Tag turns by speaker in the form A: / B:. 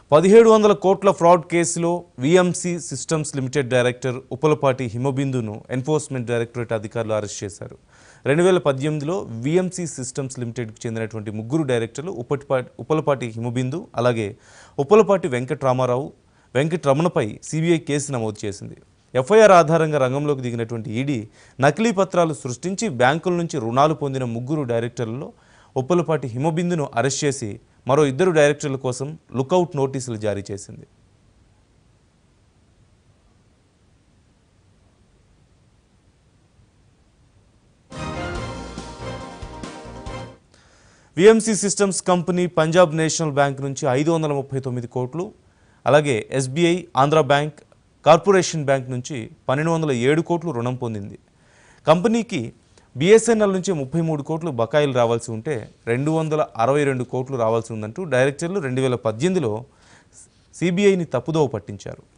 A: పదిహేడు వందల కోట్ల ఫ్రాడ్ కేసులో VMC systems limited director Uppalapati హిమబిందును ఎన్ఫోర్స్మెంట్ డైరెక్టరేట్ అధికారులు అరెస్ట్ చేశారు రెండు వేల పద్దెనిమిదిలో విఎంసి సిస్టమ్స్ లిమిటెడ్కి చెందినటువంటి ముగ్గురు డైరెక్టర్లు ఉప్పటిపాటి ఉప్పలపాటి హిమబిందు అలాగే ఉప్పలపాటి వెంకట్రామారావు వెంకట్రమణపై సిబిఐ కేసు నమోదు చేసింది ఎఫ్ఐఆర్ ఆధారంగా రంగంలోకి దిగినటువంటి ఈడీ నకిలీ పత్రాలు సృష్టించి బ్యాంకుల నుంచి రుణాలు పొందిన ముగ్గురు డైరెక్టర్లలో ఉప్పలపాటి హిమబిందును అరెస్ట్ చేసి మరో ఇద్దరు డైరెక్టర్ల కోసం లుకౌట్ నోటీసులు జారీ చేసింది VMC systems company Punjab national bank నుంచి ఐదు వందల ముప్పై తొమ్మిది కోట్లు అలాగే SBI Andhra bank corporation bank నుంచి పన్నెండు వందల ఏడు కోట్లు రుణం పొందింది కంపెనీకి బిఎస్ఎన్ఎల్ నుంచి ముప్పై మూడు కోట్లు బకాయిలు రావాల్సి ఉంటే రెండు వందల అరవై రెండు కోట్లు రావాల్సి ఉందంటూ డైరెక్టర్లు రెండు వేల పద్దెనిమిదిలో సిబిఐని తప్పుదోవ పట్టించారు